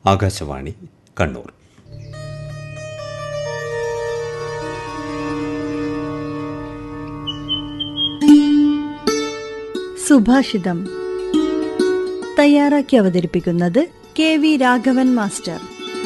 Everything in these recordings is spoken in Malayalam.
ആകാശവാണി കണ്ണൂർ സുഭാഷിതം തയ്യാറാക്കി അവതരിപ്പിക്കുന്നത് കെ വി രാഘവൻ മാസ്റ്റർ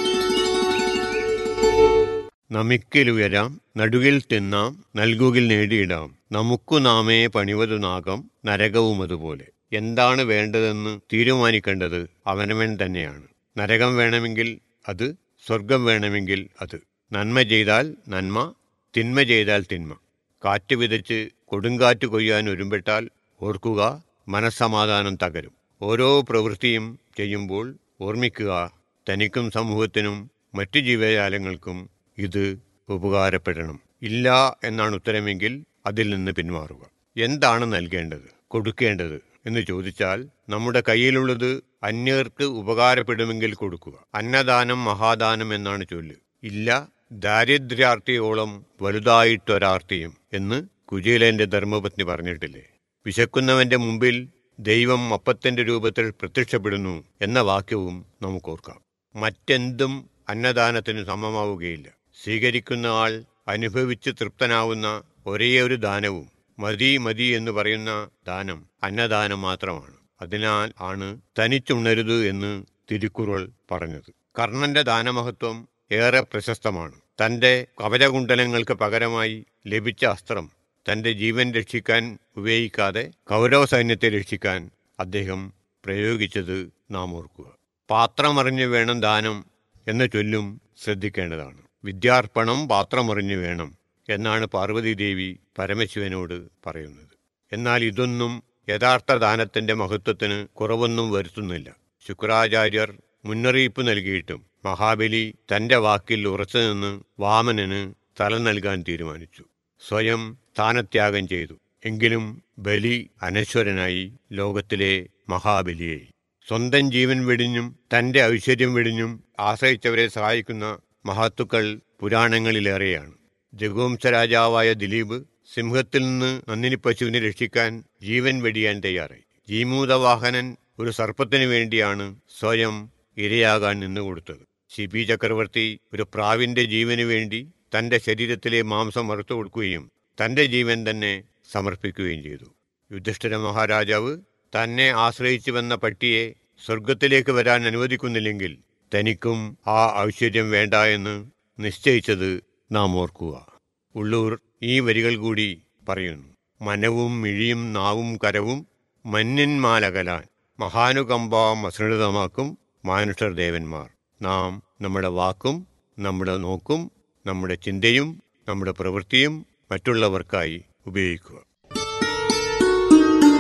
നമിക്കലുയരാം നടുകിൽ തിന്നാം നൽകുകിൽ നേടിയിടാം നമുക്കു നാമേ പണിവതു നാഗം നരകവും അതുപോലെ എന്താണ് വേണ്ടതെന്ന് തീരുമാനിക്കേണ്ടത് അവനവൻ തന്നെയാണ് നരകം വേണമെങ്കിൽ അത് സ്വർഗം വേണമെങ്കിൽ അത് നന്മ ചെയ്താൽ നന്മ തിന്മ ചെയ്താൽ തിന്മ കാറ്റ് വിതച്ച് കൊടുങ്കാറ്റ് കൊയ്യാൻ ഒരുമ്പെട്ടാൽ ഓർക്കുക മനസ്സമാധാനം തകരും ഓരോ പ്രവൃത്തിയും ചെയ്യുമ്പോൾ ഓർമ്മിക്കുക തനിക്കും സമൂഹത്തിനും മറ്റു ജീവജാലങ്ങൾക്കും ഇത് ഉപകാരപ്പെടണം ഇല്ല എന്നാണ് ഉത്തരമെങ്കിൽ അതിൽ നിന്ന് പിന്മാറുക എന്താണ് നൽകേണ്ടത് കൊടുക്കേണ്ടത് എന്ന് ചോദിച്ചാൽ നമ്മുടെ കയ്യിലുള്ളത് അന്യർക്ക് ഉപകാരപ്പെടുമെങ്കിൽ കൊടുക്കുക അന്നദാനം മഹാദാനം എന്നാണ് ചൊല്ല് ഇല്ല ദാരിദ്ര്യാർത്ഥിയോളം വലുതായിട്ടൊരാർത്തിയും എന്ന് കുചേലന്റെ ധർമ്മപത്നി പറഞ്ഞിട്ടില്ലേ വിശക്കുന്നവന്റെ മുമ്പിൽ ദൈവം അപ്പത്തിന്റെ രൂപത്തിൽ പ്രത്യക്ഷപ്പെടുന്നു എന്ന വാക്യവും നമുക്കോർക്കാം മറ്റെന്തും അന്നദാനത്തിന് സമമാവുകയില്ല സ്വീകരിക്കുന്ന ആൾ അനുഭവിച്ച് തൃപ്തനാവുന്ന ഒരേയൊരു ദാനവും മതി മതി എന്ന് പറയുന്ന ദാനം അന്നദാനം മാത്രമാണ് അതിനാൽ ആണ് തനിച്ചുണരുത് എന്ന് തിരുക്കുറൾ പറഞ്ഞത് കർണന്റെ ദാനമഹത്വം ഏറെ പ്രശസ്തമാണ് തന്റെ കവചകുണ്ടലങ്ങൾക്ക് പകരമായി ലഭിച്ച അസ്ത്രം തന്റെ ജീവൻ രക്ഷിക്കാൻ ഉപയോഗിക്കാതെ കൗരവ സൈന്യത്തെ രക്ഷിക്കാൻ അദ്ദേഹം പ്രയോഗിച്ചത് നാം ഓർക്കുക പാത്രമറിഞ്ഞു വേണം ദാനം എന്ന ചൊല്ലും ശ്രദ്ധിക്കേണ്ടതാണ് വിദ്യാർപ്പണം പാത്രമറിഞ്ഞു വേണം എന്നാണ് പാർവതീദേവി പരമശിവനോട് പറയുന്നത് എന്നാൽ ഇതൊന്നും യഥാർത്ഥ ദാനത്തിന്റെ മഹത്വത്തിന് കുറവൊന്നും വരുത്തുന്നില്ല ശുക്രാചാര്യർ മുന്നറിയിപ്പ് നൽകിയിട്ടും മഹാബലി തന്റെ വാക്കിൽ ഉറച്ചുനിന്ന് വാമനന് തല നൽകാൻ തീരുമാനിച്ചു സ്വയം സ്ഥാനത്യാഗം ചെയ്തു എങ്കിലും ബലി അനശ്വരനായി ലോകത്തിലെ മഹാബലിയായി സ്വന്തം ജീവൻ വെടിഞ്ഞും തന്റെ ഐശ്വര്യം വെടിഞ്ഞും ആശ്രയിച്ചവരെ സഹായിക്കുന്ന മഹത്തുക്കൾ പുരാണങ്ങളിലേറെയാണ് രഘുവംശ രാജാവായ ദിലീപ് സിംഹത്തിൽ നിന്ന് നന്ദിനി പശുവിനെ രക്ഷിക്കാൻ ജീവൻ വെടിയാൻ തയ്യാറായി ജീമൂതവാഹനൻ ഒരു സർപ്പത്തിനു വേണ്ടിയാണ് സ്വയം ഇരയാകാൻ നിന്നുകൊടുത്തത് ശിബി ചക്രവർത്തി ഒരു പ്രാവിന്റെ ജീവന് വേണ്ടി തന്റെ ശരീരത്തിലെ മാംസം മറുത്തു കൊടുക്കുകയും തന്റെ ജീവൻ തന്നെ സമർപ്പിക്കുകയും ചെയ്തു യുധിഷ്ഠിര മഹാരാജാവ് തന്നെ ആശ്രയിച്ചു വന്ന പട്ടിയെ സ്വർഗത്തിലേക്ക് വരാൻ അനുവദിക്കുന്നില്ലെങ്കിൽ തനിക്കും ആ ഐശ്വര്യം വേണ്ട എന്ന് നിശ്ചയിച്ചത് നാം ഓർക്കുക ഉള്ളൂർ ഈ വരികൾ കൂടി പറയുന്നു മനവും മിഴിയും നാവും കരവും മഞ്ഞന്മാലകലാൻ മഹാനുകമ്പ മസൃതമാക്കും മാനുഷർ ദേവന്മാർ നാം നമ്മുടെ വാക്കും നമ്മുടെ നോക്കും നമ്മുടെ ചിന്തയും നമ്മുടെ പ്രവൃത്തിയും മറ്റുള്ളവർക്കായി ഉപയോഗിക്കുക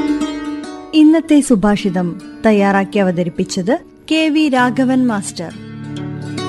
ഇന്നത്തെ സുഭാഷിതം തയ്യാറാക്കി അവതരിപ്പിച്ചത് കെ വി രാഘവൻ മാസ്റ്റർ